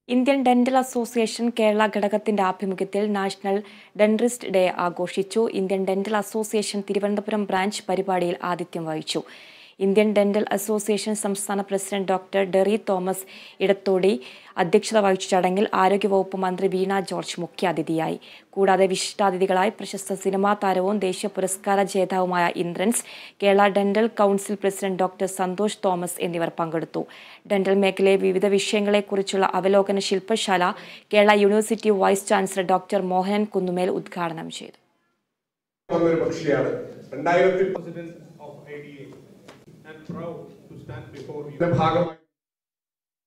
Indian dental association Kerala ഘടകത്തിന്റെ ആഭിമുഖ്യത്തിൽ national dentist day ആഘോഷിച്ചു Indian dental association Thiruvananthapuram branch പരിപാടിയിൽ ആതിഥ്യം വഹിച്ചു ഇന്ത്യൻ ഡെന്റൽ അസോസിയേഷൻ സംസ്ഥാന പ്രസിഡന്റ് ഡോക്ടർ ഡെറി തോമസ് ഇടത്തോടി അധ്യക്ഷത വഹിച്ച ചടങ്ങിൽ ആരോഗ്യവകുപ്പ് മന്ത്രി വീണ ജോർജ് മുഖ്യാതിഥിയായി കൂടാതെ വിശിഷ്ടാതിഥികളായി പ്രശസ്ത സിനിമാ താരവും ദേശീയ പുരസ്കാര ജേതാവുമായ Indrans Kerala dental council president doctor Santhosh Thomas എന്നിവർ പങ്കെടുത്തു ഡെന്റൽ മേഖലയിലെ വിവിധ വിഷയങ്ങളെക്കുറിച്ചുള്ള അവലോകന ശില്പശാല Kerala university vice chancellor doctor Mohanan Kunnummel ഉദ്ഘാടനം ചെയ്തു വന്നൊരു പക്ഷിയാണ് രണ്ടായിരത്തി president of IDA. I'm proud to stand before you. ഇതിന്റെ ഭാഗമായി